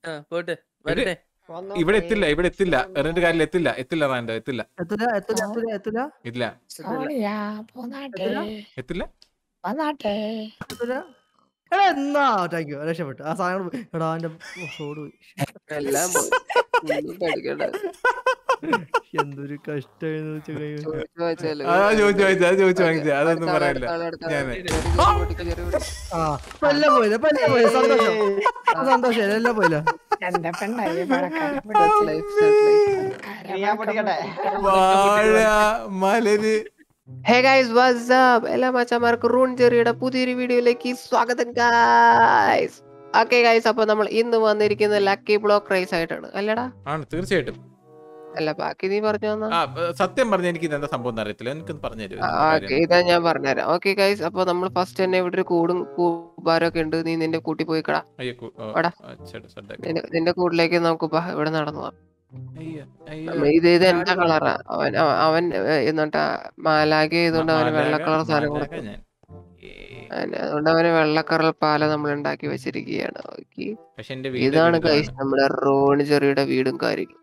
ആ പോട്ടെ വരട്ടെ ഇവിടെ എത്തില്ല ഇവിടെ എത്തില്ല എറിഞ്ഞിട്ട് കാര്യമില്ല എത്തില്ല എത്തില്ല റാൻഡോ എത്തില്ല എത്തൂല എത്തൂല എത്തൂല എത്തൂല ഇല്ല സോണിയാ പോന്നാട്ടെ എത്തില്ല വന്നാട്ടെ എത്തൂല എടാ എന്നാ താങ്ക് യു രക്ഷപ്പെട്ടു ആ സാധനം പോയി. എടാ എന്റെ സോഡ് പോയി എല്ലാം പോയി. ഒന്നും പേടിക്കണ്ട. എന്തൊരു കഷ്ടായിരുന്നു വെച്ചാ കൈ കൊണ്ട്. ചോദിച്ചു വാങ്ങിച്ചാലോ? ആ ചോദിച്ചു വാങ്ങിച്ചു അത് ചോദിച്ചു ഓക്കേ, വാങ്ങിച്ചു അതൊന്നും അടുത്ത ആള്, പറയില്ല അടുത്ത ആള്, അടുത്ത ആള്. ഞാന്. ചെറിയ ചെറിയ പൊട്ടിക്ക്, ചെറിയ പൊട്ടിക്ക്. ആ ഇപ്പൊ എല്ലാം പോയില്ല ഇപ്പൊ എല്ലാം പോയി സന്തോഷം ആ, സന്തോഷം എല്ലാം പോയില്ല എന്റെ പെണ്ണായി പഴക്കാരെ Set life, set life. ഞാൻ പൊട്ടിക്കട്ടെ വാഴ മലര് ഹേ ഗൈസ് വാട്സ് അപ്പ് എല്ലാ മച്ചന്മാർക്കും റൂൺ ചെറിയുടെ പുതിയൊരു വീഡിയോയിലേക്ക് സ്വാഗതം ഗൈസ് ഓക്കെ ഗൈസ് അപ്പൊ നമ്മൾ ഇന്ന് വന്നിരിക്കുന്നത് ലക്കി ബ്ലോക്ക് റേസ് ആയിട്ടാണ് അല്ലടാ ആണ് തീർച്ചയായിട്ടും അല്ല ബാക്കി നീ പറഞ്ഞു തന്നാ ആ ഏ, സത്യം പറഞ്ഞ എനിക്ക് ഇതെന്താ സംഭവം എന്ന് അറിയത്തില്ല എനിക്ക് പറഞ്ഞു ഓക്കെ ഇതാ ഞാൻ പറഞ്ഞുതരാം ഓക്കെ ഗൈസ് അപ്പൊ നമ്മൾ ഫസ്റ്റ് തന്നെ ഇവിടെ ഒരു കൂടും കൂപ്പാരും ഒക്കെ ഉണ്ട് നീ നിന്റെ കൂട്ടി പോയി കടാ വാടാ. നിന്റെ നിന്റെ കൂട്ടിലേക്ക് നമുക്ക് ബാ, ഇവിടെ നടന്നു പോവാം ഇത് ഇത് എന്താ കളറാ അവൻ അവൻ- അവൻ ഏ, എന്നിട്ട് മാലാഖ ചെയ്തുകൊണ്ട് അവന് വെള്ള കളർ സാധനം കൊടുക്കും അവന് അതുകൊണ്ട് അവന് വെള്ള കളർ പാല നമ്മൾ ഉണ്ടാക്കി വെച്ചിരിക്കുകയാണ് ഓക്കെ പക്ഷെ എന്റെ ഇതാണ് ഗൈസ് നമ്മുടെ റോണി ചെറിയുടെ വീടും കാര്യങ്ങളും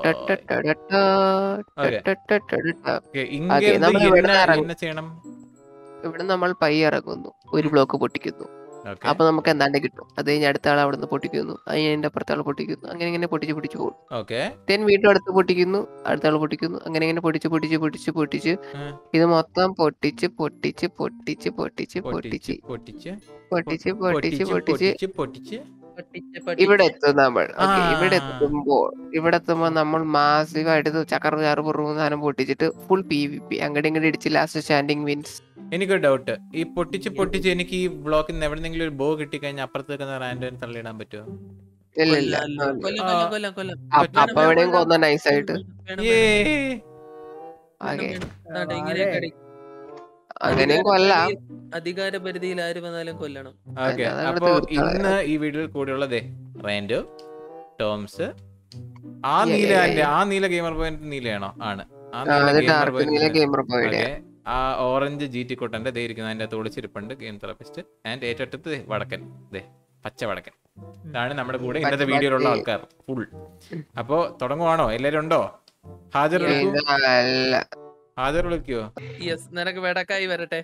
Okay, നമ്മൾ ഇവിടെ ഇറങ്ങും. என்ன ചെയ്യണം ഇവിടെ നമ്മൾ പൈ ഇറങ്ങുന്നു ഒരു ബ്ലോക്ക് പൊട്ടിക്കുന്നു ഓക്കെ അപ്പൊ നമുക്ക് എന്താണ്ട് കിട്ടും അത് കഴിഞ്ഞ് അടുത്ത ആൾ അവിടെ നിന്ന് പൊട്ടിക്കുന്നു അത് കഴിഞ്ഞ് അതിന്റെ അപ്പുറത്തെ ആൾ പൊട്ടിക്കുന്നു അങ്ങനെ ഇങ്ങനെ പൊട്ടിച്ച് പൊട്ടിച്ച് പോകും ഓക്കെ തെൻ വീണ്ടും അടുത്ത് പൊട്ടിക്കുന്നു അടുത്ത ആൾ പൊട്ടിക്കുന്നു അങ്ങനെ ഇങ്ങനെ പൊട്ടിച്ച് പൊട്ടിച്ച് പൊട്ടിച്ച് പൊട്ടിച്ച് ഉം. ഇത് മൊത്തം പൊട്ടിച്ച് പൊട്ടിച്ച് പൊട്ടിച്ച് പൊട്ടിച്ച് പൊട്ടിച്ച് പൊട്ടിച്ച് പൊട്ടിച്ച് പൊട്ടിച്ച് പൊട്ടിച്ച് പൊട്ടിച്ച് ഇവിടെ എത്തും നമ്മൾ Okay, ആ. ഇവിടെ എത്തുമ്പോൾ ഇവിടെ എത്തുമ്പോൾ നമ്മൾ മാസീവ് ആയിട്ട് ചക്കർ ചാറ് പുറമെ സാധനം പൊട്ടിച്ചിട്ട് ഫുൾ പി വി പി അങ്ങോട്ട് ഇങ്ങോട്ട് ഇടിച്ച് ലാസ്റ്റ് സ്റ്റാൻഡിങ് വിൻസ് എനിക്കൊരു ഡൗട്ട് ഈ പൊട്ടിച്ച് പൊട്ടിച്ച് എനിക്ക് ഈ ബ്ലോക്കിൽ നിന്ന് എവിടെന്നെങ്കിലും ഒരു ബോ കിട്ടിക്കഴിഞ്ഞാൽ അപ്പുറത്ത് നിൽക്കുന്ന റാൻഡോന് തള്ളിയിടാൻ പറ്റുമോ ഇല്ല ഇല്ല കൊല്ലം കൊല്ലം കൊല്ലം കൊല്ലം അപ്പ- അപ്പൊ എവിടെയും കൊന്ന നൈസ് ആയിട്ട് വേണം, ഏ വേണം, ഓക്കെ വേണം. ദാണ്ടെ ഇങ്ങനെയൊക്കെ അടി- അങ്ങനെയും കൊല്ലാം അധികാര പരിധിയിൽ ആര് വന്നാലും കൊല്ലണം ഓക്കെ അതവിടെ അപ്പൊ തീർക്കാം. ഇന്ന് ഈ വീഡിയോയിൽ കൂടെയുള്ളതേ റാൻഡോ ടോംസ് ആ Yeah, നീല yeah, ആൻഡ് ആ നീല ഗെയിമർ പോയിന്റ് നീലയാണോ ആണ് ആ ആ, നീല അത് gamer ഡാർക്ക് point നീല ന് ഗെയിമർ പോയിടെ ഓക്കെ ആ ഓറഞ്ച് ജി ടി കൊട്ടന്റെ ദേ ഇരിക്കുന്ന അതിന്റെ അകത്ത് ഒളിച്ചിരിപ്പുണ്ട് ഗെയിം തെറപ്പിസ്റ്റ് ആൻഡ് ഏറ്റെടുത്ത് ദേ വടക്കൻ ദേ പച്ച വടക്കൻ ഇതാണ് നമ്മുടെ കൂടെ ഇന്നത്തെ പച്ച വീഡിയോയിലുള്ള വടക്കൻ. ആൾക്കാർ ഫുൾ അപ്പോ തുടങ്ങുവാണോ എല്ലാരും ഉണ്ടോ ഹാജർ വിളിക്കൂ അല്ല ഹാജർ വിളിക്കോ യെസ് നിനക്ക് വെടക്കായി വരട്ടെ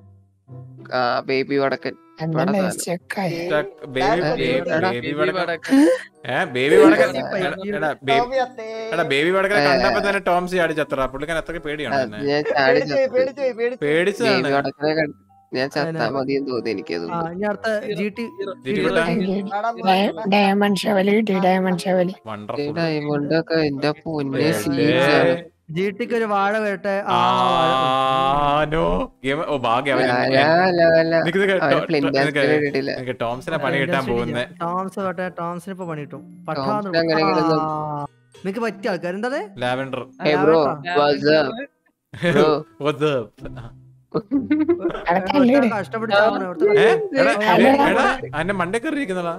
ആ ബേബി വടക്കൻ എന്താണ് ഇവിടെ ചെക്കായി ബേബി എടാ, ബേബി വടക്കൻ വടക്കൻ ഏ ബേബി വടക്കൻ ഈ പയ്യൻ- എടാ, എടാ ബേബി ടോമിയത്തേ. എടാ ബേബി വടക്കനെ ഏ. കണ്ടപ്പോ തന്നെ ടോംസി അടിച്ചത്ര പുള്ളിക്കാൻ അത്രയ്ക്ക് പേടിയാണ് അത് തന്നെ ഞാൻ ചാടി പേടിച്ച് പോയി, പേടിച്ച് പോയി, പേടിച്ച് പോയി. പേടിച്ചതാണ് ബേബി വടക്കനെ കണ്ട് ഞാൻ ചത്താ അതിനെ- മതിയെന്ന് തോന്നി എനിക്കത് ആ ഇനി അടുത്ത ജി ടി ജിറ്റി കുട്ടാ നാടാൻ പോയി. ഡയമണ്ട് ഷെവലി കിട്ടി ഡയമണ്ട് ഷെവലി വണ്ടർഫുൾ ഡയമണ്ട് ഒക്കെ എന്റെ പൊന്നെ ഏ. സീനാണ് ജി ടിക്ക് ഒരു വാഴ വരട്ടെ ആ വാഴ. ആനോ ഗെയിം ഓ ഭാഗ്യം അവൻ നിനക്ക് ഇത് അവൻ ടോ- ഫ്ലിന്റ് നിനക്ക് കിട്ടില്ല നിനക്ക് ടോംസിനെ പണി കിട്ടാൻ പോകുന്നേ ടോംസ് വരട്ടെ ടോംസിന് ഇപ്പൊ പണി കിട്ടും ടോംസിന് അങ്ങനെ ഇങ്ങനെ നിനക്ക് പറ്റിയ ആൾക്കാർ എന്താണ് lavender Hey bro, what's up? Bro. കഷ്ടപ്പെട്ട് ഏ ചാവണം, എടാ ഇവിടുത്തെ എടാ, അല്ലടാ. എടാ അന്റെ മണ്ടേ കയറി ഇരിക്കുന്നടാ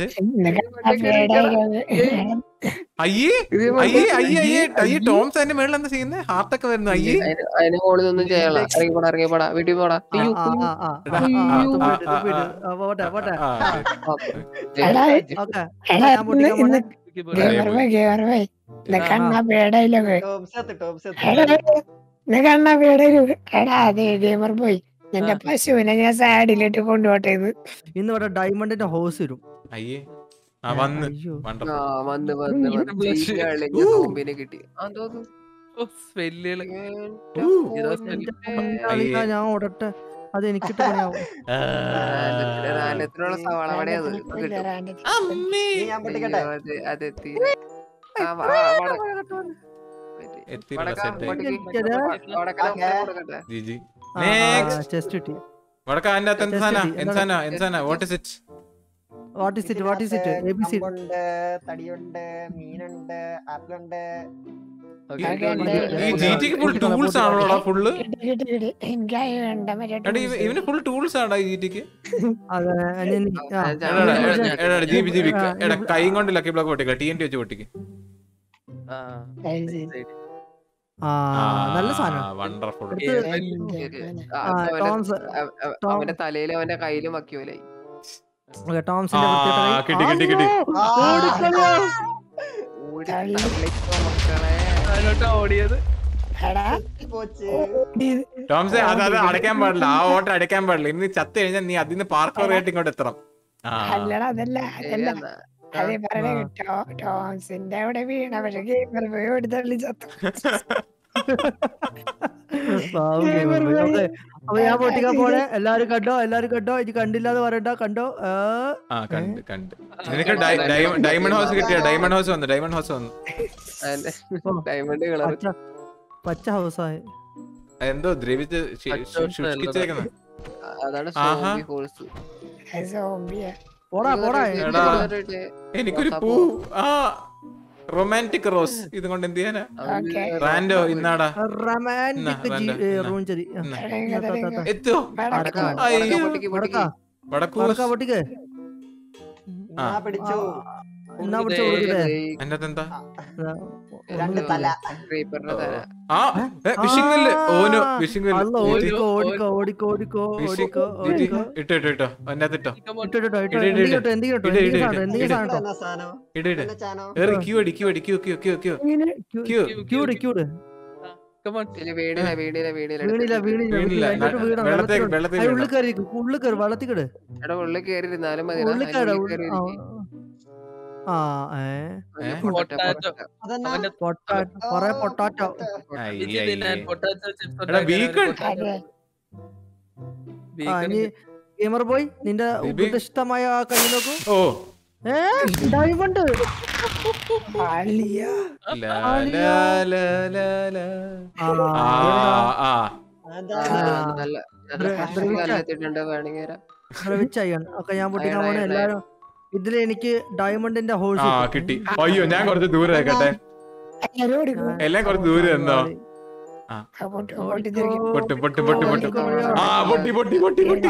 അയ്യേ ഇത് അയ്യേ അയ്യേ അയ്യേ അയ്യേ ടോംസ് അതിന്റെ മേളിൽ എന്താ ചെയ്യുന്നത് ഹാർട്ടൊക്കെ വരുന്നു അയ്യേ അതിന് അതിന് മുകളിൽ ഒന്നും ചെയ്യാനുള്ള ഇറങ്ങി പോടാ ഇറങ്ങി പോടാ വീട്ടിൽ പോടാ ആ, അയ്യോ, ആ, ആ, ആ, ആ, ആ, തുപ്പിട്ട്, തുപ്പിട്ട്. ആ, പോട്ടെ പോട്ടെ ആ, എടാ, ഓക്കെ എടാ ഞാൻ പൊട്ടിക്കാൻ ഇന്ന് പോണെ. ഗെയിമർ ബോയ് ഗെയിമർ ബോയ് കണ്ണ പേടയിലൊക്കെ ടോംസത്ത്, ടോംസത്ത്. എടാ കണ്ണ പേടയില് എടാ അതെ ഗെയിമർ ബോയ് എന്റെ പശുവിനെ ഞാൻ സാഡിലിട്ട് കൊണ്ടുപോട്ടെ ഇത് ഇന്ന് ഇവിടെ ഡയമണ്ടിന്റെ ഹോസ് വരും അയ്യേ ആ വന്ന് അയ്യോ ആ വണ്ടർഫുൾ വന്ന് വന്ന് വന്ന് Blush. ചീഞ്ഞളിഞ്ഞ സോംബിനെ കിട്ടി ആ തോന്നുന്നു സ്മെല്ലുകള് ഊ. ഇതാ എന്റെ smell. പൊന്നാളിക്കാ, ഞാൻ ഓടട്ടെ അത് എനിക്കിട്ട് പണിയാവും റാനത്തിനുള്ള സവാള വടയാ അത് അത് കിട്ടും. അമ്മേ ഇനി ഞാൻ പൊട്ടിക്കട്ടെ അയ്യോ, അത് അതെത്തി ആ, വ- ആ, വട- എത്തിയില്ല വടക്ക, സെറ്റ് വടക്ക് എനിക്കത് വടക്കനെ ഓക്കേ. കൊടുക്കട്ടെ. ജി ജി നെക്സ്റ്റ് ചെസ്റ്റ് കിട്ടി വടക്ക അതിന്റെ അകത്ത് എന്സാന Just എന്സാന എന്സാന what is it what is it what is it A B C കമ്പുണ്ട്, തടിയുണ്ട് മീനുണ്ട് ആപ്പിളുണ്ട് ഈ ജി ടിക്ക് ഫുൾ ടൂൾസ് ആണല്ലോടാ ഫുള്ള് എനിക്കായി വേണ്ട മറ്റേ എടാ ഇവ- ഇവന് ഫുൾ ടൂൾസ് ആടാ ഈ ജി ടിക്ക് അതെ ഞാൻ ആ, എടാ, എടാ എടാ, ഞാൻ- എടാ ജീവി ജീവി ആ, എടാ ഇത് കൈ കൊണ്ട് ലക്കി ബ്ലോക്ക് പൊട്ടിക്ക ടി എൻ ടി വെച്ച് പൊട്ടിക്ക് ആ, ആ നല്ല സാധനം വണ്ടർഫുൾ ശരി. ആ, ആ അപ്പൊ അവന്റെ- ടോംസ് അവ- അവ- ടോം- അവന്റെ തലയിലും അവന്റെ കയ്യിലും വക്കിയോലായി ഓക്കേ, ടോംസിന്റെ ആ, വൃത്തികെട്ട കൈ. കിട്ടി, കിട്ടി, കിട്ടി. അമ്മോ! ആ. ഓടിക്കളോ. ഓടി തള്ളി. തള്ളിക്കോ മക്കളെ അതിലോട്ടാ ഓടിയത് എടാ പോച്ച് ഇത് ടോംസേ അത് അത് അടയ്ക്കാൻ പാടില്ല ആ ഓട്ടം അടയ്ക്കാൻ പാടില്ല ഇനി ചത്ത് കഴിഞ്ഞാൽ നീ അതിന് പാർക്ക് ആയിട്ട് ഇങ്ങോട്ട് എത്തണം ആ അല്ലടാ അതല്ല അതല്ല ഏതാ? അതേ പറഞ്ഞ ആ. കേട്ടോ ടോംസിന്റെ അവിടെ വീണ പക്ഷെ ഗെയിമർ പോയി ഓടി തള്ളി ചത്തു പാവം Gamer gamer boy. boy. Okay, അപ്പൊ ഞാൻ പൊട്ടിക്കാൻ പോണേ എല്ലാരും കണ്ടോ എല്ലാരും കണ്ടോ ഇത് കണ്ടില്ല എന്ന് പറയണ്ട കണ്ടോ ആ, ആ കണ്ട് കണ്ട് നിനക്ക് ഡയമണ്ട് ഹൗസ് കിട്ടിയോ ഡയമണ്ട് ഹൗസ് വന്നു ഡയമണ്ട് ഹൗസ് വന്നു അതിന്റെ ഓ, ഡയമണ്ട് കളർ പച്ച പച്ച ഹൗസായി എന്തോ ദ്രവിച്ച് പച്ച ദിവസം ശുഷ്കിച്ചേക്കുന്ന അതാണ് ആഹാ. സോംബി ഹോൾസ് സോംബിയ പോടാ പോടാ എടാ. എനിക്കൊരു പൂ ആ റൊമാൻറ്റിക് റോസ് ഇത് കൊണ്ട് എന്ത് ചെയ്യാനാ ഓക്കേ. റാൻഡോ ഇന്നാടാ റൊമാൻറ്റിക് എന്നാ, വേണ്ട, എന്നാ. റൂഞ്ചരി ഇന്നാ. എത്തോ അടക്കാം. അയ്യോ വടക്കാ വടക്കൂ വടക്കാ പൊട്ടിക്ക് ആ പിടിച്ചു എന്നാ പിടിച്ച കൊടുക്കട്ടെ എന്റെ എന്താ രണ്ട് തല ക്രീപ്പറിന്റെ തല ആ ഫിഷിംഗ് വില്ല് ഓനോ ഫിഷിംഗ് അല്ല വില്ല് ഓടിക്കോ ഓടിക്കോ ഓടിക്കോ ഓടിക്കോ ഓടിക്കോ ഓടിക്കോ ഇട്ടോ ഇട്ടോ ഇട്ടോ അതിന്റെ ഇട്ടോ ഇട്ടോ ഇട്ടോ ഇട്ടോ ഇട്, ഇട്, ഇട്. എന്തെങ്കിലും എന്തെങ്കിലും ഇട്, ഇട്, എന്തെങ്കിലും ഇട്, എന്തെങ്കിലും ഇട്. സാധനം എന്നാ സാധനം ഇട ഇട എന്നാ ചാനോ ഏറി ക്യൂ അടി ക്യൂ അടി ക്യൂ ക്യൂ ക്യൂ ക്യൂ ക്യൂ ക്യൂട് ക്യൂട് കമോൺ ഇല്ല വീടില്ല വീടില്ല വീടില്ല വീണില്ല വീണില്ല വീണില്ല വീണില്ല അതിലോട്ട് വീണ വെള്ളത്തേക്ക് വെള്ളത്തിൽ വെള്ളത്തേക്ക് ഉള്ളിൽ കയറി ഉള്ളിൽ കയറി വെള്ളത്തിൽ കിട് എടാ ഉള്ളിൽ കയറി ഇരുന്നാലും മതി ഉള്ളിൽ കയറി ആ ഏ ഏ? പൊട്ടാറ്റോ അതെന്നാ അവന്റെ പൊട്ടാറ്റോ കൊറേ പൊട്ടാറ്റോ ഇജ്ജ് തിന്നാൻ പൊട്ടാറ്റോ ചിപ്സ് എടാ, beacon. ആ ഇനി ഗെയിമർ ബോയ് നിന്റെ ബേബി. ഉപദിഷ്ടമായ ആ കൈ നോക്കൂ ഓ ഏ ഡയമണ്ട് അളിയ ലാ, ലാ, ലാ, ലാ, ലാ. ആ ആ ആ അതാ ആ. നല്ല നല്ല ദ്ര- fresh ദ്രവിച്ച. കല്ലെത്തിയിട്ടുണ്ട് വേണമെങ്കിൽ വരാം. ശ്രമിച്ചായി ഒക്കെ ഞാൻ പൊട്ടിക്കാൻ അയൺ, പോണ അയൺ, എല്ലാരും ഇതില് എനിക്ക് ഡയമണ്ടിന്റെ ഹോൾസ് ആ കിട്ടി അയ്യോ ഞാൻ കുറച്ച് ദൂരെ ആക്കട്ടെ എല്ലാരും ഓടിക്കോ എല്ലാം കുറച്ച് ദൂരെ എന്നോ പൊട്ടി പൊട്ടി തിരിക്കും പൊട്ടും പൊട്ടും പൊട്ടും പൊട്ടും ആ പൊട്ടി പൊട്ടി പൊട്ടി പൊട്ടി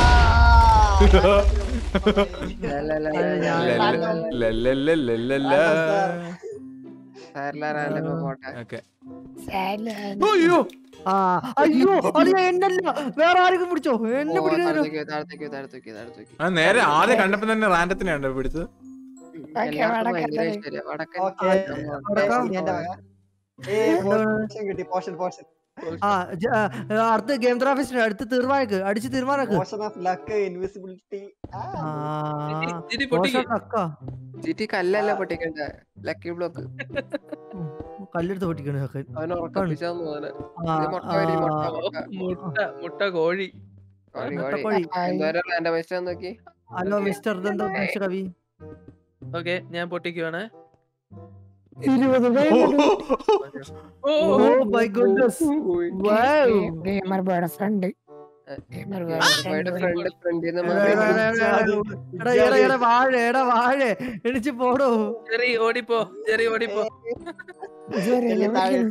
ല, ല, ല, അത് ല, ഞാൻ- ല, ല, ല, ല. ലല്ലല്ലല്ലല്ലല്ല. സാരില്ല, സാരില്ല, ഇപ്പൊ പോട്ടെ. ഓക്കേ. സാരില്ല. അയ്യോ ആ അയ്യോ അളിയ എന്നല്ല വേറെ ആരെങ്കിലും പിടിച്ചോ എന്നെ ഓ, പിടിക്കാൻ താഴത്തേക്ക്, താഴത്തേക്ക്, താഴത്തേക്ക്, താഴത്തേക്ക്. ആ നേരെ ആദ്യം കണ്ടപ്പോ തന്നെ റാൻഡത്തിനാണ് പിടിച്ചത് ഉം, ഓക്കേ, എല്ലാവർക്കും വടക്കൻ ഭയങ്കര തല. ഇഷ്ടല്ലേ? വടക്കൻ ഓക്കേ. വടക്കാം. ഇനി എന്റെ വക. ഏയ് പോഷൻ കിട്ടി പോഷൻ പോഷൻ ആ ജ- ആ, അടുത്ത ഗെയിം ത്രാഫിസ്റ്റ് അടുത്ത് തീർമാനക്ക് അടിച്ച് തീർമാനക്ക് പോഷൻ ഓഫ് ലക്ക് ഇൻവിസിബിലിറ്റി ആ ഇനി പൊട്ടിക്ക് മോശം കക്ക ജിറ്റി കല്ലല്ല പൊട്ടിക്കണ്ട ലക്കി ബ്ലോക്ക് ഉം, കല്ലെടുത്ത് പൊട്ടിക്കണ ചക്കൻ അവൻ ഉറക്കപ്പിച്ചാന്ന് തോന്നുന്നു ആ, ഇത് മുട്ട വരി, മുട്ട, ആ, മുട്ട. മുട്ട മുട്ട കോഴി കോഴി, കോഴി. മുട്ടക്കോഴി എന്തോരം റാൻഡമൈസ് നോക്കി ഹലോ മിസ്റ്റർ ഇതെന്തോ മിസ്റ്റർ കവി ഓക്കെ ഞാൻ പൊട്ടിക്കുവാണ് ഇരുപത് പേരുണ്ട്. Oh oh my goodness wow gamer ബോയുടെ ഫ്രണ്ട് ഗെയിമർ ബോയുടെ ഫ്രണ്ട് ഫ്രണ്ട് ഫ്രണ്ടിൽ എടാ, നിന്ന് എടാ, എടാ, എടാ, എടാ, എടാ, വാഴ എടാ വാഴ എണിച്ച് പോടോ ചെറി ഓടിപ്പോ ചെറി ഓടിപ്പോ ചെറിയ താഴെ.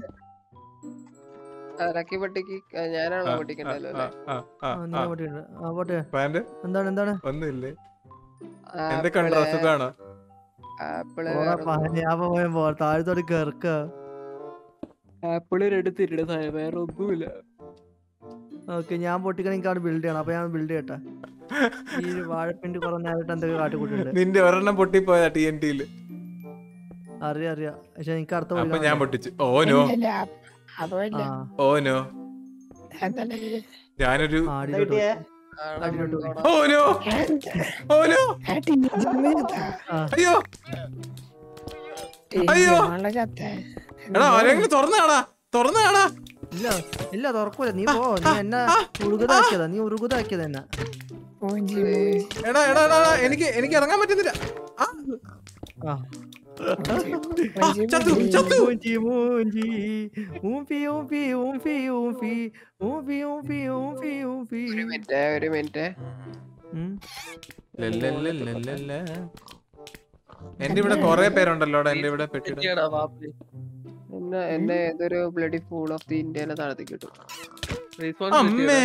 ലക്കി പൊട്ടിക്ക് ആ, ഞാനാണല്ലോ പൊട്ടിക്കണ്ടല്ലോ അല്ലേ ആ, നീ പൊട്ടിക്കണ്ട. ആ, പോട്ടെ റാൻഡ് എന്താണ് എന്താണ് ഒന്നുമില്ലേ എന്തൊക്കെ ഉണ്ട് അസുഖാണോ ആപ്പിള് പോടാ, പനി, ഞാൻ പോയ പോ താഴത്തോട് കേർക്ക ആപ്പിള് എടുത്തിട്ടുണ്ട് വേറെ ഒന്നുമില്ല ഓക്കെ ഞാൻ പൊട്ടിക്കണ എനിക്കാണ് ബിൽഡ് ചെയ്യണം അപ്പൊ ഞാൻ ബിൽഡ് ചെയ്യട്ടെ ഈ വാഴപ്പിണ്ടി കുറെ നേരിട്ട് എന്തൊക്കെ കാട്ടിക്കൂട്ടുണ്ട് നിന്റെ ഒരെണ്ണം പൊട്ടിപ്പോയതാ ടി എൻ ടിയില് അറിയാം അറിയാം പക്ഷെ എനിക്ക് അടുത്ത അപ്പൊ വഴി ഞാൻ പൊട്ടിച്ചു ഓനോ ഇല്ല അപ്പൊ ഇല്ല ആ ഓനോ അതല്ല ഞാനൊരു ആ, എന്താ അടിയിലോട്ട് കിട്ടിയേ അടിയിലോട്ട് ഓനോ ഓനോ ആ, അയ്യോ അയ്യോ. ചത്ത എടാ ആരെങ്കിലും തുറന്നാടാ തുറന്നാടാ ഇല്ല ഇല്ല തുറക്കൂല നീ പോ നീ എന്നെ ഉറുകുതാക്കിയതാ നീ ഉറുകുതാക്കിയത് എന്നെ മൂഞ്ചി മൂഞ്ചി എടാ എടാ എടാ എടാ, എനിക്ക് എനിക്ക് ഇറങ്ങാൻ പറ്റുന്നില്ല ആ, ആ ആ, ചത്തു ചത്തു മൂഞ്ചി മൂഞ്ചി ഊമ്പി ഊമ്പി ഊമ്പി ഊമ്പി ഊമ്പി ഊമ്പി ഊമ്പി ഊമ്പി ഒരു മിനിറ്റ് ഒരു മിനിറ്റ് ഉം. ലല്ലല്ലല്ലല്ലല്ല. എന്റെ ഇവിടെ കൊറേ പേരുണ്ടല്ലോ എന്റെ ഇവിടെ പെട്ടിട ചെറിയാടാ വാപ്പി എന്നെ എന്നെ ഏതൊരു ബ്ലഡി ഫൂൾ ഓഫ് ദി ഇന്ത്യനെ താഴത്തേക്ക് കിട്ടും റെസ്പോൺസിബിലിറ്റി അമ്മേ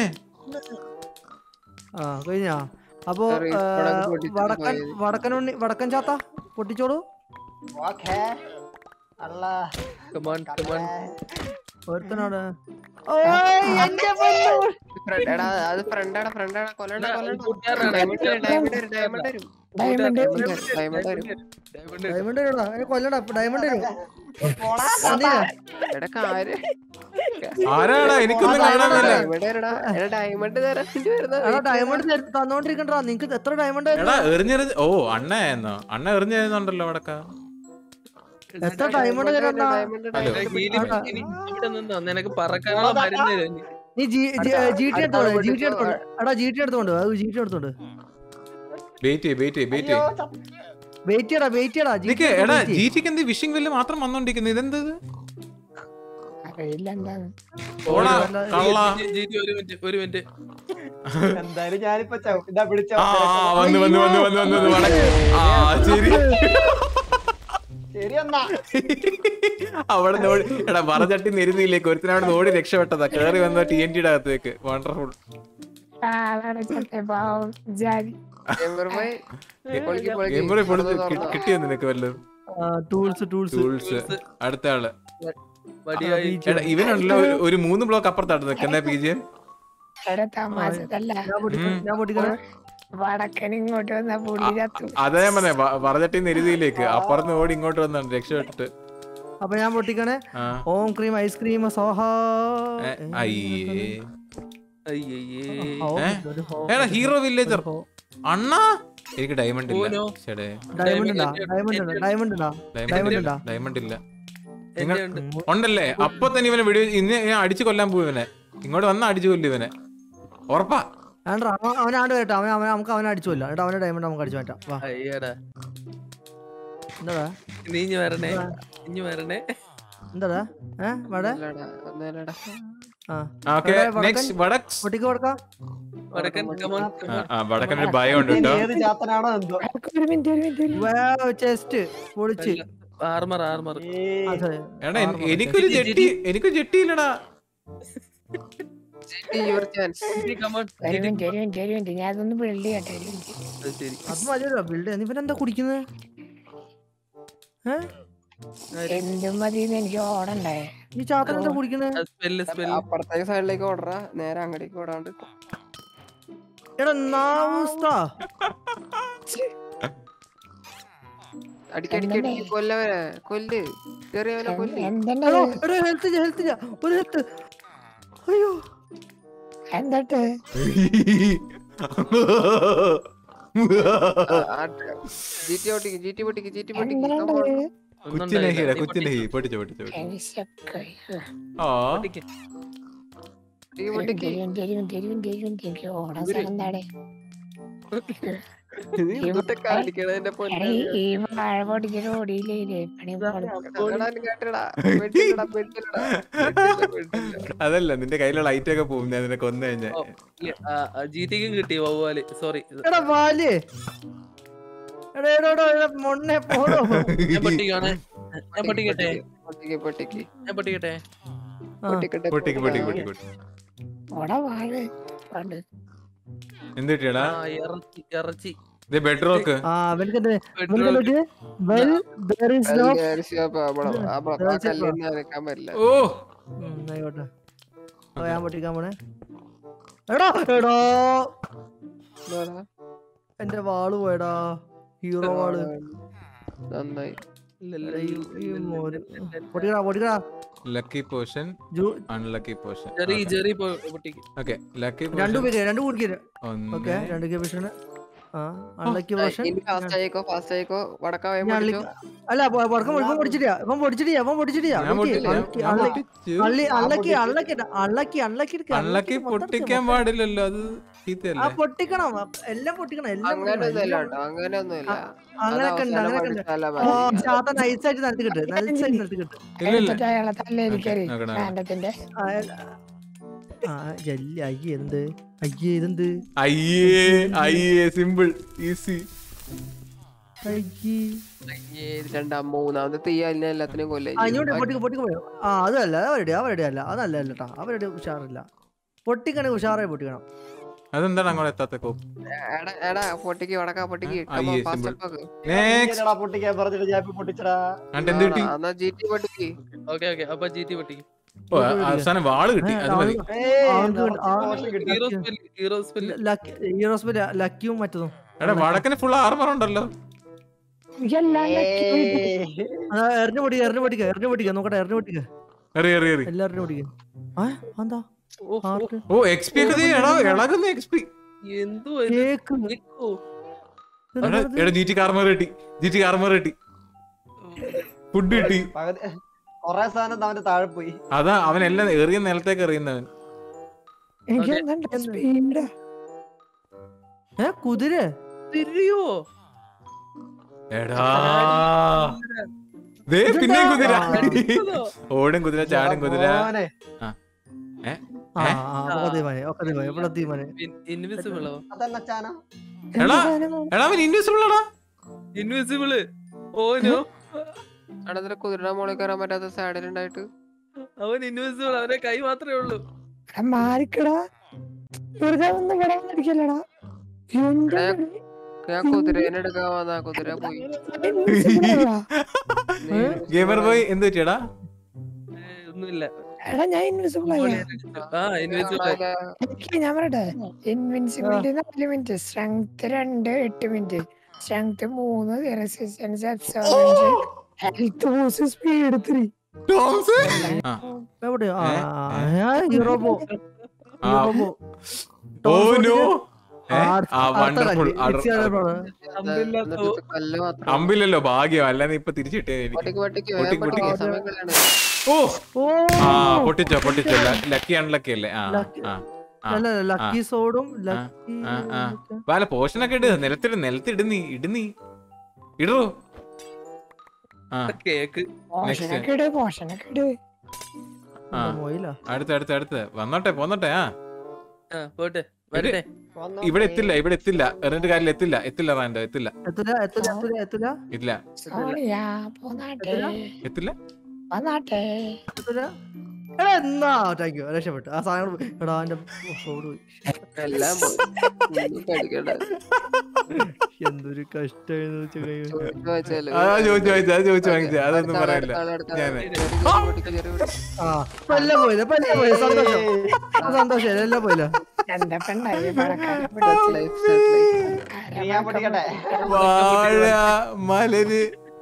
ആ കഴിഞ്ഞാ അപ്പൊ Sorry, ആ, വടക്ക് പൊട്ടിച്ചിട്ട് വടക്കൻ പോയത്. വടക്കൻ ഉണ്ണി വടക്കൻ ചാത്ത പൊട്ടിച്ചോളൂ ഓക്കേ അല്ല കമാൺ കമാൺ ഒരുത്തനോട് ഫ്രണ്ട് എടാ അത് ഫ്രണ്ടാടാ ഫ്രണ്ടാടാ കൊല്ലണ്ട കൊല്ലണ്ട കൂട്ടുകാരനാണ്. ഡയമണ്ട് വരും ഡയമണ്ട് വരും ഡയമണ്ട് വരും ഡയമണ്ട് ഡയമണ്ട് വരും ഡയമണ്ട് ഡയമണ്ട് വരുടാ അതിനെ കൊല്ലടാ ഡയമണ്ട് വരും എടാ കാര്യം ആരാടാ എനിക്കൊന്നും കാണാൻ മേല ഡയമണ്ട് വരടാ എടാ ഡയമണ്ട് തരാൻ വേണ്ടി വരുന്ന എടാ ഡയമണ്ട് തന്നോണ്ടിരിക്കണ്ടാ നിങ്ങക്ക് എത്ര ഡയമണ്ട് എടാ എറിഞ്ഞെറിഞ്ഞ് ഓ അണ്ണയായിരുന്നോ അണ്ണ എറിഞ്ഞെറിയുന്നുണ്ടല്ലോ അവിടക്ക എത്ര ഡയമണ്ട് തരണ്ടാ ഡയമണ്ട് ഹലോ. ഹീലി ഇനി ഇവിടെ നിന്നോ നിനക്ക് പറക്കാനുള്ള മരുന്ന് തരും ഇനി. നീ ജി ടി എടുത്തോണ്ട് ജി ടി എടുത്തോണ്ട് എടാ ജി ടി എടുത്തോണ്ട് അത് ജി ടി എടുത്തോണ്ട് വെയിറ്റ് ചെയ്യ് വെയിറ്റ് ചെയ്യ് വെയിറ്റ് ചെയ്യ് വെയിറ്റ് ചെയ്യടാ വെയിറ്റ് ചെയ്യടാ ജി നിക്ക് എടാ ജി ടിക്ക് എന്ത് വിഷിംഗ് വെല്ല് മാത്രം വന്നോണ്ടിരിക്കുന്നത് ഇതെന്ത് ഇത്? അറിയില്ല എന്താണ് ഓടാ കള്ള ജി- ജി- ജി- ഒരു മിനിറ്റ് ഒരു മിനിറ്റ് എന്തായാലും ഞാനിപ്പോ ചവിട്ടി- ഇതാ പിടിച്ചോ ആ ആ, വന്നു വന്നു വന്നു വന്നു വന്നു വന്നു വടക്ക്. ആ ശരി ശരി എന്നാ അവിടെ നോടി എടാ പറചട്ടി നെരുതിയിലേക്ക് ഒരുത്തിന് അവിടെ ഓടി രക്ഷപ്പെട്ടതാ കേറി വന്ന ടി എൻ ടിയുടെ അകത്തേക്ക് വണ്ടർഫുൾ ആളാണ് ചത്തെ പാവം ജാതി ഗെയിമർ ബോയ് പൊളിക്ക് പൊളിക്ക് ഗെയിമറെ തുറന്ന് തുറന്നോ. കിട്ടിയോ നിനക്ക് വല്ലതും ടൂൾസ് ടൂൾസ് ടൂൾസ് അടുത്ത ആള് വടിയായി എടാ ഇവനുണ്ടല്ലോ ഒരു- ഒരു മൂന്ന് ബ്ലോക്ക് അപ്പുറത്താണ് നിൽക്കുന്ന പി ജെ എടാ തമാശതല്ല ഞാൻ പൊട്ടിക്കണം ഞാൻ പൊട്ടിക്കണേ വടക്കൻ ഇങ്ങോട്ട് വന്ന പുള്ളി ചത്തു അതേ പറഞ്ഞേ പറചട്ടി നെരുതിയിലേക്ക് അപ്പുറത്ത് ഓടി ഇങ്ങോട്ട് വന്നാണ് രക്ഷപ്പെട്ടിട്ട് അപ്പൊ ഞാൻ പൊട്ടിക്കണേ ആ ഓം ക്രീം ഐസ്ക്രീം സോഹ ഏ, അയ്യേ അയ്യേ ഓ, ഏ? ഒരു ഹോ. എടാ ഹീറോ വില്ലേജർ അണ്ണാ എനിക്ക് ഡയമണ്ട് ഇല്ല ഓനോ? ചേടേ ഡയമണ്ട് ഉണ്ടാ ഡയമണ്ട് ഉണ്ടാ ഡയമണ്ട് ഉണ്ടാ ഡയമണ്ട് ഡയമണ്ട് ഇല്ല ഉണ്ടാ ഡയമണ്ട് ഇല്ല എന്റെ നിങ്ങൾ- ഉണ്ട് ഉണ്ടല്ലേ അപ്പൊ തന്നെ ഇവനെ വെടി ഇന്ന് ഞാൻ അടിച്ചു കൊല്ലാൻ പോയി ഇവനെ ഇങ്ങോട്ട് വന്നാ അടിച്ചു കൊല്ലു ഇവനെ ഉറപ്പാ വേണ്ട അവനാണ്ട് കേട്ടോ അവൻ അവൻ നമുക്ക് അവനെ അടിച്ചുല്ല കേട്ടോ അവന്റെ ഡയമണ്ട് നമുക്ക് അടിച്ചു മാറ്റാം വാ അയ്യടാ എന്താടാ നീ ഇഞ്ഞ് വരണേ ഇഞ്ഞ് വരണേ എന്താടാ ഏ വടെ ഒന്നുമില്ലടാ, ഒന്നുമില്ലടാ. ആ ഓക്കെ എവിടെ വടക്കൻ? നെക്സ്റ്റ് വടക്സ് പൊട്ടിക്ക് കൊടുക്കാം വടക്കൻ കമോൺ ആ, ആ വടക്കൻ ഒരു ഭയം ഉണ്ട് ഇനി കേട്ടോ ഏത് ജാത്തനാണോ എന്തോ ഒരു മിനിറ്റ് ഒരു മിനിറ്റ് ഒരു മിനിറ്റ് ചെസ്റ്റ് പൊളിച്ച് ആർമർ ആർമർ ഈ അതെ എടാ എൻ- എനിക്കൊരു ജെട്ടി എനിക്കൊരു ജെട്ടി ഇല്ലടാ GT your chance. കമോൺ ഒരു മിനിറ്റ് ഒരു മിനിറ്റ് ഒരു മിനിറ്റ് ഞാൻ അതൊന്ന് ബിൽഡ് ചെയ്യട്ടെ ഒരു മിനിറ്റ് ശരി അത് മതിയല്ലോ ബിൽഡ് ഇവനെന്താ കുടിക്കുന്നത് ഏ എന്തും മതി എനിക്ക് ഓടണ്ടേ ഈ ചാത്തൻ എന്താ കുടിക്കുന്നത് സ്പെല്ല് സ്പെല്ല് അപ്പുറത്തേക്ക് സൈഡിലേക്ക് ഓടറാ നേരെ അങ്ങടേക്ക് ഓടാണ്ട് എടാ നാവുസ്താ അടിക്കടിക്ക് അടിക്ക് കൊല്ലവരെ കൊല്ല് ചെറിയവനെ കൊല്ല് എന്തുണ്ട് എടോ, എടോ ഹെൽത്ത് ഹെൽത്ത് ഒരു ഹെൽത്ത് അയ്യോ എന്തിട്ട് ജി ടി ഓട്ടിക്ക് ജി ടി പൊട്ടിക്ക് ജി ടി പൊട്ടിക്ക് എന്തുണ്ട് കുച്ചിനഹിടാ കുച്ചിനഹി പൊട്ടിച്ചോ പൊട്ടിച്ചോ പൊട്ടിച്ചോ. എനിക്കൊക്കെ ആ ഈ പൊട്ടിക്ക് ഒരു മിനിറ്റ് ഒരു മിനിറ്റ് ഒരു മിനിറ്റ് ഒരു മിനിറ്റ് എനിക്ക് ഓടാൻ സ്ഥലം എന്താടെ നീ എന്തുട്ടാ കാണിക്കണതിന്റെ എടാ, പൊന്നെ ഈ- ഈ വാഴ പൊടിച്ചിട്ട് ഓടിയില്ലേ പണി പാളും. കേട്ടടാ, കേട്ടടാ ബെഡിലടാ ബെഡിലടാ ബെഡില്ല ബെഡില്ല അതല്ല നിന്റെ കയ്യിലുള്ള ലൈറ്റ് ഒക്കെ പോകും ഞാൻ നിന്നെ കൊന്നു കഴിഞ്ഞാ ജിറ്റിക്കും കിട്ടി വവ്വാല് സോറി എടാ വാല് എടാ എടാ എടാ എടാ മൊണ്ണെ പോടോ ഞാൻ പൊട്ടിക്കാണ് ഞാൻ പൊട്ടിക്കട്ടെ പൊട്ടിക്ക് പൊട്ടിക്ക് ഞാൻ പൊട്ടിക്കട്ടെ ആ. പൊട്ടിക്കട്ടെ പൊട്ടിക്ക് പൊട്ടിക്ക് പൊട്ടിക്ക് പൊട്ടിക്ക് ഓടാ വാഴ പണ്ട് എന്ത് കിട്ടിയടാ ആ ഇറച്ചി ഇറച്ചി ഇത് ബെഡ് റോക്ക് ആ അവനക്ക് എന്ത് Petrol. അവനക്ക് വെൽ there is no കല്ലിന്ന് അനക്കാൻ പറ്റില്ല ഓ ഉം, ആയിക്കോട്ടെ ഓ, ഞാൻ പൊട്ടിക്കാൻ പോണേ എടാ എടാ എന്താടാ? എന്റെ വാള് പോയടാ ഹീറോ വാള് നന്നായി എടാ, ഈ ഈ മോര് പൊട്ടിക്കടാ പൊട്ടിക്കടാ ലക്കി പോഷൻ ജൂ അൺലക്കി പോഷൻ ചെറി ചെറി പൊട്ടിക്ക് ഓക്കെ ലക്കി രണ്ടു പോഷൻ പേര് രണ്ടു കുടിക്കരുത് ഓക്കെ ഒന്ന് രണ്ട് കേഷൻ ആ അൺലക്കി പോഷൻ ഇനി ഫാസ്റ്റ് ആയിക്കോ ഫാസ്റ്റ് ആയിക്കോ വടക്ക വേ ഞാൻ പൊട്ടിച്ചോ അല്ല പൊ- പൊറക്കം ഇവൻ പൊടിച്ചിട്ടില്ല ഇവൻ പൊടിച്ചിട്ടില്ല ഇവൻ പൊടിച്ചിട്ടില്ല ഞാൻ പൊട്ടില്ല ഞാൻ അൺലക്കി പൊട്ടിച്ചു unlucky unlucky unlucky unlucky unlucky പൊട്ടിക്കാൻ പാടില്ലല്ലോ അത് ആ ചീത്തയല്ലേ പൊട്ടിക്കണം എല്ലാം പൊട്ടിക്കണം എല്ലാം അങ്ങനെ പൊട്ടിക്കണം, ഒന്നുമില്ല എല്ലാം കേട്ടോ അങ്ങനെ ഒന്നുമില്ല അങ്ങനെയൊക്കെ ഉണ്ട് അങ്ങനെയൊക്കെ ഉണ്ട് ഓ ചാത്ത നൈസായിട്ട് നടത്തി കിട്ടും നൈസായിട്ട് നടത്തി കിട്ടും ഇല്ല ഇല്ല എടുത്തിട്ട് അയാളെ തല്ലേരിക്കറി നോക്കണേ. കാണ്ടത്തിന്റെ ആ, ആ ജല്ലി അയ്യേ എന്ത് അയ്യേ ഇതെന്ത് അയ്യേ അയ്യേ സിമ്പിൾ ഈസി അയ്യേ രണ്ടാം മൂന്നാമത്തെ തീ അതിനെ എല്ലാത്തിനും കൊല്ലം ആ ഇങ്ങോട്ട് പൊട്ടിക്ക് പൊട്ടിക്ക് പോയോ ആ അതല്ല അവരുടെ അവരുടെ അല്ല അതല്ല കേട്ടോ അവരുടെ ഉഷാറില്ല പൊട്ടിക്കണെങ്കിൽ ഉഷാറായി പൊട്ടിക്കണം അതെന്താണ് അങ്ങോട്ട് എത്താത്ത കോപ്പ് എടാ എടാ പൊട്ടിക്ക് വടക്കാ പൊട്ടിക്ക് ആ, ഈ symbol. നെക്സ്റ്റ് ഇല്ലടാ, പൊട്ടിക്കാൻ പറഞ്ഞിട്ട് ഞാൻ ഇപ്പൊ പൊട്ടിച്ചടാ എന്നിട്ട് എന്ത് കിട്ടി എന്നാ ജി ടി പൊട്ടിക്ക് ഓക്കെ ഓക്കെ അപ്പൊ ജി ടി പൊട്ടിക്കും ഓ, അവസാനം വാള് കിട്ടി അത് മതി ഏയ്, അവർക്ക് നമുക്ക് ആ- potion കിട്ടി. Hero spell hero spell lucky heroes ലക്കിയും മറ്റതും എടാ വടക്കന് ഫുൾ ആർമർ ഉണ്ടല്ലോ എനിക്കെല്ലാം ലക്കി പോയിട്ട്. ഏയ്. ആ, എറിഞ്ഞു പൊടിക്ക എറിഞ്ഞു പൊടിക്ക എറിഞ്ഞു പൊടിക്ക നോക്കട്ടെ എറിഞ്ഞു പൊടിക്ക എറി എറി എറി എല്ലാവരും പൊടിക്ക ആ എന്താ ഓ, ആർക്ക് ഓ എക്സ്പി ഒക്കെ ദേ, എടാ ഇളകുന്ന എക്സ്പി എന്തോ കേക്ക് നിക്കോ എടാ എടാ ജി ടി കാർമർ കിട്ടി ജി ടി കാർമർ കിട്ടി ഫുഡ് കിട്ടി പകുതി കൊറേ സാധനം അവന്റെ താഴെ പോയി അതാ അവൻ എല്ലാം എറിയ നിലത്തേക്ക് എറിയുന്നവൻ എനിക്ക് ഓക്കേ. എന്താ സ്പീഡ് ഏ കുതിര തിരിയോ എടാ ദേ പിന്നെ കുതിര അടിച്ചതോ? ഓടും കുതിര ചാടും കുതിര മോനെ. ആ ആ, ഒക്കെ തീരുമാനം ഒക്കെ തീരുമാനം ഇവിടെ തീരുമാനം ഇൻവിസിബിളോ അതല്ല ചാന എടാ എടാ അവൻ ഇൻവിസിബിൾ ആടാ ഇൻവിസിബിള് ഓനോ എടാ ഇതിലെ കുതിരയുടെ മുകളിൽ കയറാൻ പറ്റാത്ത സാഡിൽ ഉണ്ടായിട്ട് അവൻ ഇൻവിസിബിൾ അവന്റെ കൈ മാത്രമേ ഉള്ളൂ എടാ മാറിക്കടാ വെറുതെ ഒന്ന് ഇവിടെ വന്നിരിക്കല്ലടാ എന്റെ എടാ, ഞാൻ കുതിരേനെ എടുക്കാൻ വന്നാ കുതിര പോയി invisible ആവാ. ഗെയിമർ ബോയ് എന്ത് പറ്റിയടാ ഏ, ഒന്നുമില്ല എടാ ഞാൻ ഇൻവിസിബിൾ ആയ ആ ഇൻവിസിബിൾ എനിക്ക് ഞാൻ പറയട്ടെ ഇൻവിൻസിബിലിറ്റി നാല് മിനിറ്റ് സ്ട്രെങ്ത് രണ്ട് എട്ട് മിനിറ്റ് സ്ട്രെങ്ത് മൂന്ന് resistance absorbance health boost speed three ടോംസ് ആ എവിടെ ആ ഏ? ഹീറോ പോ ആ, ഹീറോ പോ ഓ നോ ആ, ആ വണ്ടർഫുൾ കല്ല് മാത്രം അമ്പില്ലല്ലോ ഭാഗ്യം അല്ലാതെ ഇപ്പൊ തിരിച്ചിട്ടേ എനിക്ക് പൊട്ടിക്ക് പൊട്ടിക്ക് പൊട്ടിക്ക്, വേഗം പൊട്ടിക്ക് പൊട്ടിക്ക്. സമയം കളയാണ് ഓ ഓ ആ പൊട്ടിച്ചോ പൊട്ടിച്ചോ ലക്കി അൺലക്കി അല്ലേ ആ Lucky. ആ ആ. അല്ല ലക്കി സോഡും ലക്കി ആ, ആ. വാല പോഷനൊക്കെ ഇട് നിലത്തിട് നിലത്തിട് നീ ഇട് നീ ഇടറോ ആ കേക്ക് പോഷനൊക്കെ ഇട് പോഷനൊക്കെ ഇട് ആ മൊയില അടുത്ത് അടുത്ത് അടുത്ത് വന്നോട്ടെ പോന്നോട്ടെ ആ ആ പോട്ടെ വരട്ടെ ഇവിടെ എത്തില്ല ഇവിടെ എത്തില്ല എറിഞ്ഞിട്ട് കാര്യം എത്തില്ല എത്തില്ല റാൻഡോ എത്തില്ല എത്തില്ല എത്തില്ല എത്തില്ല എത്തില്ല ഇല്ല സോണിയാ പോന്നാട്ടെ എത്തില്ല വന്നാട്ടെ എത്തില്ല എടാ എന്നാ താങ്ക് യു രക്ഷപ്പെട്ടു ആ സാധനം പോയി. എടാ എന്റെ സോഡ് പോയി എല്ലാം പോയി ഒന്നും പേടിക്കണ്ട എന്തൊരു കഷ്ടായിരുന്നു വെച്ച് കഴിയുമ്പോ. ചോദിച്ചു വെച്ചാല് ആ ചോദിച്ചു വാങ്ങിച്ചു അത് ചോദിച്ചു വാങ്ങിച്ചു അതൊന്നും അടുത്ത ആള്, പറയാനില്ല അടുത്ത ആള്, ഞാന്. ചെറിയ ചെറിയ പൊട്ടിക്ക്, ചെറിയ പൊട്ടിക്ക്. ആ ഇപ്പൊ എല്ലാം പോയില്ല ഇപ്പൊ എല്ലാം പോയില്ല സന്തോഷം ആ, സന്തോഷം എല്ലാം പോയില്ല എന്താ പെണ്ണായി പണക്കാരെ Life set, life. ഞാൻ പൊട്ടിക്കട്ടെ വാഴ മലര്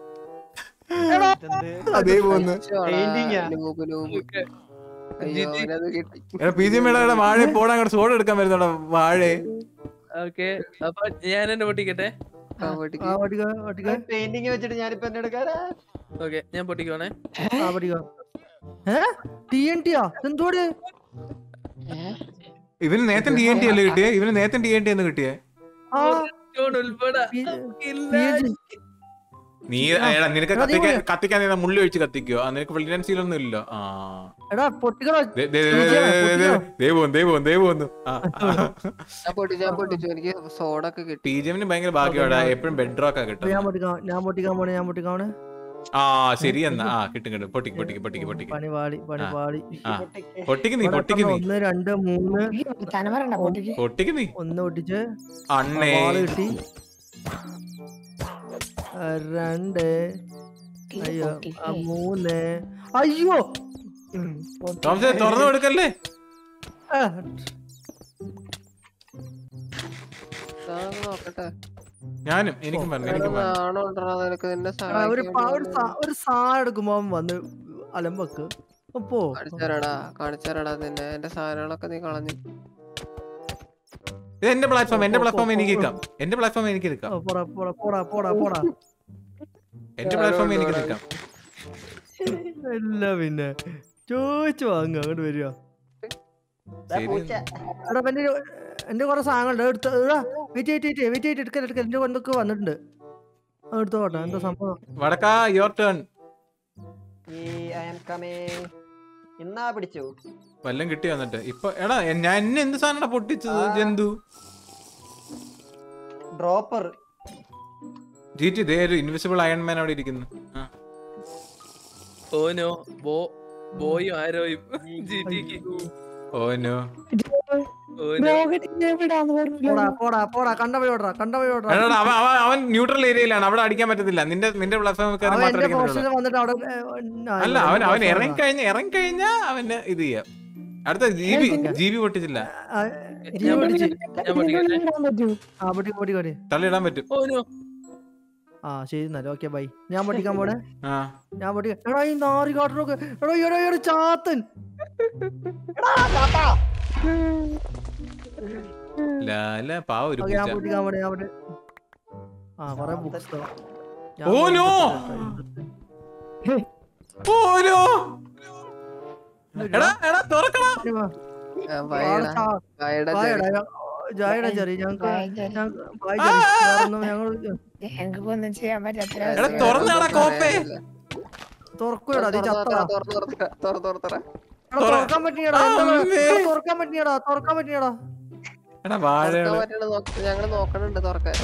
അതേ പോന്ന് Painting ആ. noob, noob. അയ്യോ അവനത് കിട്ടി എടാ പി ജി മേടയുടെ വാഴ പോടാ അങ്ങോട്ട് സോഡ എടുക്കാൻ വരുന്നോടാ വാഴ ഓക്കെ അപ്പൊ ഞാൻ എന്നെ പൊട്ടിക്കട്ടെ ആ, പൊട്ടിക്ക്. ആ പഠിക്ക പഠിക്ക പെയിന്റിങ് വെച്ചിട്ട് ഞാനിപ്പോ എന്നെ എടുക്കാനാ ഓക്കെ ഞാൻ പൊട്ടിക്കുവാണേ ആ പഠിക്ക ഏ ടി എൻ ടിയാ എന്തോടെ ഇവന് നേരത്തെ ഡി എൻ ടി അല്ലേ കിട്ടിയേ ഇവന് നേരത്തെ ഡി എൻ ടി എന്ന് കിട്ടിയേ ആ ഇവൻ ഉൾപ്പെടെ പി- ഇല്ല. PG. നീ എടാ നിനക്ക് കത്തിക്കാൻ കത്തിക്കാൻ നീ മുള്ളി ഒഴിച്ച് കത്തിക്കോ ആ നിനക്ക് വിളിനൻസിയിലൊന്നും ഇല്ലോ ആ എടാ പൊട്ടിക്കണോ ദേ- ദേ- ദേ- ദേ- ദേ- ദേ- ദേ- ദേ പോന്നു, ദേ പോന്നു, ദേ പോന്നു. ആ, ആ. ഞാൻ പൊട്ടിച്ചു ഞാൻ പൊട്ടിച്ചു എനിക്ക് സോഡൊക്കെ കിട്ടി ടി ജെമിന് ഭയങ്കര ഭാഗ്യമാടാ എപ്പോഴും ബെഡ് റോക്കാ കിട്ടും ഞാൻ പൊട്ടിക്കാം ഞാൻ പൊട്ടിക്കാൻ പോണേ ഞാൻ പൊട്ടിക്കാൻ പോണേ ആ ശരി എന്നാ ആ കിട്ടും കിട്ടും പൊട്ടിക്ക് പൊട്ടിക്ക് പൊട്ടിക്ക് പൊട്ടിക്ക് പണി പാളി പണി ആ. പാളി ആ പൊട്ടിക്ക് നീ ഇവിടെ പൊട്ടിക്ക് എത്ര? നീ ഒന്ന് രണ്ട് മൂന്ന് തന പറയണ്ട പൊട്ടിക്ക് പൊട്ടിക്ക് നീ ഒന്ന് പൊട്ടിച്ച് അണ്ണേ വാള് കിട്ടി ആ, രണ്ട് അയ്യോ ആ, മൂന്ന് അയ്യോ ഉം, പൊട്ടി. തോമസേ തുറന്നു കൊടുക്കല്ലേ ആ, ഇതാന്ന് നോക്കട്ടെ ഞാനും എനിക്കും പറഞ്ഞു എനിക്കും പറഞ്ഞു നാണോ ഉണ്ടോ നിനക്ക് നിന്നെ ആ, ഒരു പാ- ഒരു സഹായിക്കാൻ സാ- ഒരു സാധനം എടുക്കുമ്പോ അവൻ വന്ന് അലമ്പക്ക് അപ്പോ കാണിച്ചാരടാ കാണിച്ചാരടാ നിന്നെ എന്റെ സാധനങ്ങളൊക്കെ നീ കളഞ്ഞു ഇത് എന്റെ പ്ലാറ്റ്ഫോം എന്റെ പ്ലാറ്റ്ഫോം എനിക്ക് എടുക്കാം എന്റെ പ്ലാറ്റ്ഫോം എനിക്ക് എടുക്കാം പോടാ പോടാ പോടാ പോടാ പോടാ എന്റെ പ്ലാറ്റ്ഫോം എനിക്ക് എടുക്കാം ഇല്ല പിന്നെ ചോദിച്ചു വാങ്ങ അങ്ങോട്ട് വരിക ശരി പൂച്ച എടാ എന്റെ ഒരു- എന്റെ കുറെ സാധനങ്ങളുണ്ട് എടുത്ത് വെയിറ്റ് വെയിറ്റ് വെയിറ്റ് വെയിറ്റ് ചെയ്തിട്ട് എടുക്കൽ എടുക്കൽ എന്റെ എന്തൊക്കെ വന്നിട്ടുണ്ട് അത് എടുത്തോട്ടെ എന്താ സംഭവം വടക്കാ your turn I am coming ഇന്നാ പിടിച്ചു വല്ലം കിട്ടി വന്നിട്ട് ഇപ്പൊ എടാ എ- ഞാൻ എന്നെ എന്ത് സാധനം പൊട്ടിച്ചത് ആ. ജന്തു ഡ്രോപ്പർ ജി ടി ദേ ഒരു ഇൻവിസിബിൾ അയൺമാൻ അവിടെ ഇരിക്കുന്നു ആ. ഓനോ ബോ ബോയും ആരോയും ജി ടിക്ക് ഓ നോ ഓ, no. ബ്ലോഗിന് എവിടാന്ന് പറഞ്ഞില്ല പോടാ പോടാ പോടാ കണ്ട വഴി ഓടാ കണ്ട വഴി ഓടാ എടാ, അവൻ അവൻ അവൻ ന്യൂട്രൽ ഏരിയയിലാണ് അവിടെ അടിക്കാൻ പറ്റത്തില്ല നിന്റെ നിന്റെ പ്ലാറ്റ്ഫോം അവൻ മാത്രമേ എന്റെ അടിക്കാൻ പറ്റുള്ളൂ പോർഷനിൽ വന്നിട്ട് അവിടെ ഏ, ആ, അല്ല എന്റെ അവൻ അവൻ portion ഇറങ്ങി കഴിഞ്ഞ ഇറങ്ങി കഴിഞ്ഞാ അവന് ഇത് ചെയ്യാം അടുത്ത ജീവി ജീവി പൊട്ടിച്ചില്ല ആ, ഞാൻ പഠിച്ചു ഞാൻ പഠിക്കട്ടെ ഇടാൻ പറ്റൂ ആ പൊട്ടി പൊട്ടി പൊട്ടി തള്ളിയിടാൻ പറ്റും ഓ നോ ആ ശരി എന്നാലും ഓക്കെ ബൈ ഞാൻ പൊട്ടിക്കാൻ പോണേ ആ ഞാൻ പൊട്ടിക്കാൻ എടാ ഈ നാറി കാട്ടിനൊക്കെ എടാ എടാ എടാ ചാത്തൻ ലാല പാവ ഒരു ഓക്കെ ഞാൻ പൂച്ച പൊട്ടിക്കാൻ പോണേ ഞാൻ പൊട്ടി ആ കൊറേ books oh, no! Oh no എടാ എടാ തുറക്കടാ ആ, ഭയടാ ഭയടാ ചെറി. ജായടാ ചെറിയ ഞങ്ങക്ക് Bye, Jerry. ഞങ്ങക്ക് bye ചെറി. വേറൊന്നും ഞങ്ങൾ ഞങ്ങൾക്ക് ഒന്നും ചെയ്യാൻ പറ്റാത്ത എടാ അവസ്ഥയാണ്. തുറന്നാടാ കോപ്പേ തുറക്കൂടാ നീ ചത്തടാ തുറ, തുറ, തുറ, തുറ, തുറ, തുറ. എടാ, തുറക്കാൻ പറ്റിയടാ അമ്മേ. തുറക്കാൻ പറ്റിയടാ തുറക്കാൻ പറ്റിയടാ എടാ തുറക്കാൻ വാഴകള് പറ്റണ നോക്ക്. ഞങ്ങള് നോക്കണുണ്ട് തുറക്കാൻ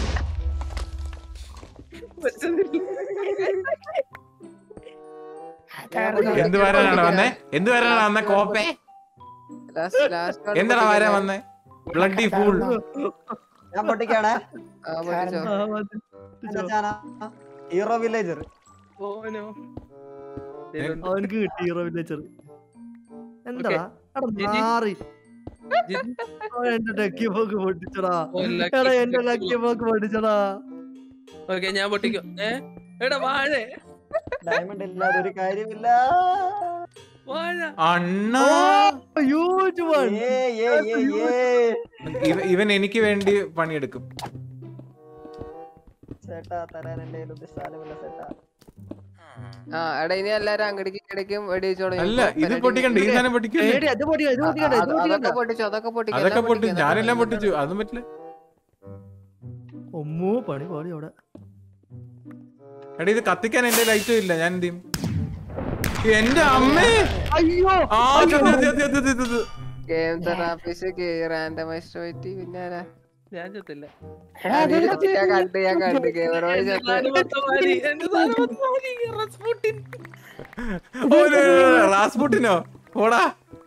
അതാണ് എന്ത് വരാനാണ് വന്നേ എന്ത് വരാനാണ് വന്നേ കോപ്പേ ലാസ്റ്റ് ലാസ്റ്റ് എന്താണ് വരാൻ വന്നേ ബ്ലഡി ഫൂൾ ഞാൻ പൊട്ടിക്കാണേ ആ പൊട്ടിച്ചോ ആ, മതി. എന്റെ ചാന ഹീറോ വില്ലേജർ ഓ നോ അവനക്ക് കിട്ടി ഹീറോ വില്ലേജർ എന്താടാ എടാ ജിജി. മാറി ജിജി. അവൻ എന്റെ ലക്കി പോക്ക് പൊട്ടിച്ചടാ ഓ, lucky, എടാ എന്റെ lucky ലക്കി പോക്ക് പൊട്ടിച്ചടാ ഓക്കെ ഞാൻ പൊട്ടിക്കും ഏ എടാ വാഴ ഡയമണ്ട് ഇല്ലാതെ ഒരു കാര്യമില്ല വാഴ അണ്ണാ ഹ്യൂജ് വൺ ഏ, ഏ, ഏ, ഏ. ഇവ- ഇവൻ എനിക്ക് വേണ്ടി പണിയെടുക്കും ചേട്ടാ തരാൻ എന്റെ കയ്യിൽ ഒരു സാധനമില്ല ചേട്ടാ ആ എടാ ഇനി എല്ലാരും അങ്ങടിക്കും ഇടയ്ക്കും വെടിവെച്ചോളൂ അല്ല ഇത് പൊട്ടിക്കണ്ട ഈ സാധനം പൊട്ടിക്കില്ലേ പേടി അത് പൊട്ടിക്ക ഇത് പൊട്ടിക്കണ്ട ഇത് അതൊക്കെ പൊട്ടിക്കണ്ട പൊട്ടിച്ചു അതൊക്കെ പൊട്ടിക്കും അതൊക്കെ എല്ലാം പൊട്ടി പൊട്ടിക്കും, ഞാനെല്ലാം എല്ലാം പൊട്ടിച്ചു അതും പറ്റില്ല ഒമ്മോ പണി പാടി അവിടെ എടാ ഇത് കത്തിക്കാൻ എന്റെ ലൈറ്റും ഇല്ല ഞാൻ എന്ത് ചെയ്യും എന്റെ അമ്മേ അയ്യോ ആ ഇത് ഇത് ഇത് ഇത് ഇത് ഇത്. ഗെയിം തെറാപ്പിസ്റ്റ് റാൻഡമൈസ്ഡ് പോയിട്ട് പിന്നെ ആരാ? ഞാൻ ചത്തില്ല എടാ, അത് അതെല്ലാം ഞാൻ കണ്ട് ഞാൻ കണ്ട് ഗെയിമറോട് എന്റെ സാധനം മൊത്തം വാരി, എന്റെ സാധനം മൊത്തം വാരി, റസ്പുട്ടിൻ. ഓ, no, no, no, no, റാസ്പുട്ടിനോ പോടാ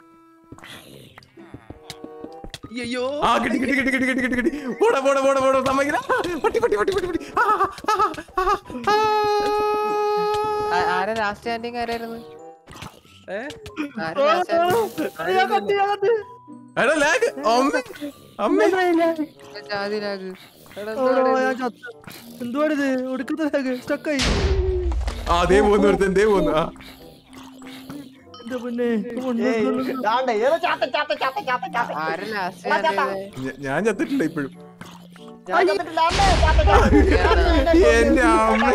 അയ്യോ ആ കിട്ടി കിട്ടി കിട്ടി കിട്ടി കിട്ടി കിട്ടി കിട്ടി പോടാ പോടാ പോടാ പോടാ സമ്മതിക്കില്ല പട്ടി പട്ടി പട്ടി പട്ടി പട്ടി ആ, ആ, ആ, ആ, ആ. ആ- ആരാ ലാസ്റ്റ് സ്റ്റാൻഡിങ് ആരായിരുന്നു ഏ? ആരാ ലാസ്റ്റ് സ്റ്റാൻഡിങ് ഞാൻ കത്തി ഞാൻ കത്തി എടാ ലാഗ് അമ്മ അമ്മ ജാതി ലാഗ് എടാ ഓടോ, എന്തുവാടാ ഞാൻ ഇത്? ചത്ത എന്തുവാണിത് ഒടുക്കത്തെ സ്റ്റക്കായി ആ ദേ പോന്നു ഒരുത്തൻ ദേ പോന്നു ആ എന്റെ പിന്നെ ഏയ്, ദാണ്ടെ, ഏതോ ചാത്ത, ചാത്ത, ചാത്ത, ചാത്ത, ചാത്ത. ആരാ ലാസ്റ്റ് സ്റ്റാൻഡ് ഞ- ഞാൻ ചത്തിട്ടില്ല ഇപ്പോഴും ഞാൻ ചത്തിട്ടില്ല, ദാണ്ടെ, ചാത്ത, ചാത്ത. എന്റെ അമ്മ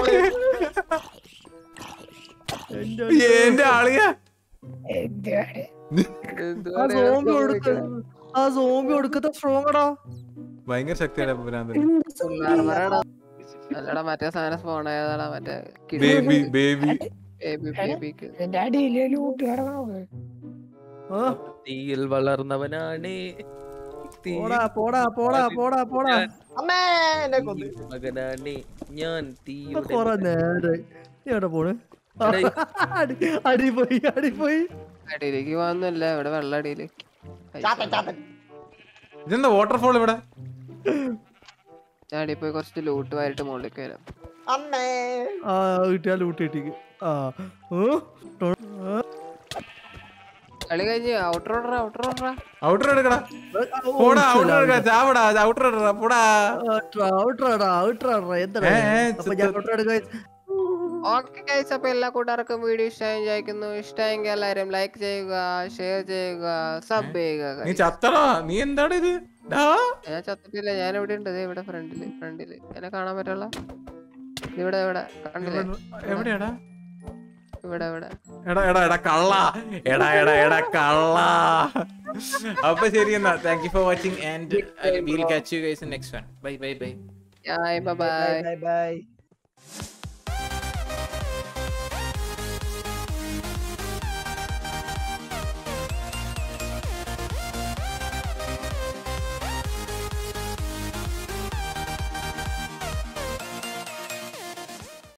എന്റെ ആളിയാ എന്തുവാണ് ആ സോംബി ഒടുക്ക ആ സോംബി ഒടുക്കത്തെ സ്ട്രോങ് എടാ ഭയങ്കര ശക്തിയാണ് ഭ്രാന്തൻ അല്ലടാ മറ്റേ സാധനം സ്പോൺ ആയതാടാ മറ്റേ ബേബി ബേബി ബേബി ബേബിക്ക് ഇതിന്റെ അടിയില് ലൂട്ട് കിടക്കണോ ആ, തീയിൽ വളർന്നവനാണ് തീ പോടാ പോടാ പോടാ പോടാ പോടാ അമ്മേ, എന്നെ കൊന്ന്. മകനാണ് ഞാൻ ഇപ്പൊ തീയുടെ കൊറേ നേരെ നീ എവിടെ പോണ് ആ, എടേ. അടി അടി പോയി അടി പോയി അടിയിലേക്ക് പോകുന്നില്ല ഇവിടെ വെള്ളം അടിയില് ചാത്ത, ചാത്ത. ഇതെന്താ വാട്ടർഫോൾ ഇവിടെ ഞാൻ അടിയിൽ പോയി കുറച്ച് ലൂട്ട് വാരിട്ട് മുകളിലേക്ക് വരാം അമ്മേ. ആ കിട്ടിയാ ലൂട്ട് കിട്ടിക്ക് ആ ഓ, കളി കഴിഞ്ഞ് outer order outer order outer എടുക്കടാ ഓ, പോടാ ഔട്ടർ എടുക്കടാ ചാവടാ ഔട്ടർ എടുക്കടാ പോടാ ഔട്ടറാടാ ഔട്ടറാടാ എന്താ ഏ, ഏ, അപ്പൊ ഞാൻ ഔട്ടർ എടുക്കുക ഓക്കെ ഗൈസ് അപ്പൊ എല്ലാ കൂട്ടുകാർക്കും വീഡിയോ ഇഷ്ടമായി വിചാരിക്കുന്നു ഇഷ്ടമെങ്കിൽ എല്ലാവരും ലൈക്ക് ചെയ്യുക ഷെയർ ചെയ്യുക സബ് ചെയ്യുക നീ guys. ചത്തടാ നീ എന്താടാ ഇത് ഡാ ഞാൻ ചത്തിട്ടില്ല ഞാൻ ഇവിടെ ഉണ്ട് ദേ ഇവിടെ ഫ്രണ്ടില് ഫ്രണ്ടില് എന്നെ കാണാൻ പറ്റുള്ള ഇവിടെ ഇവിടെ കണ്ടില്ലേ എവിടെയാടാ ഇവിടെ ഇവിടെ എടാ എടാ എടാ കള്ള എടാ എടാ എടാ കള്ള അപ്പൊ ശരി എന്നാ thank you for watching and will catch you guys next one bye bye bye bye bye bye by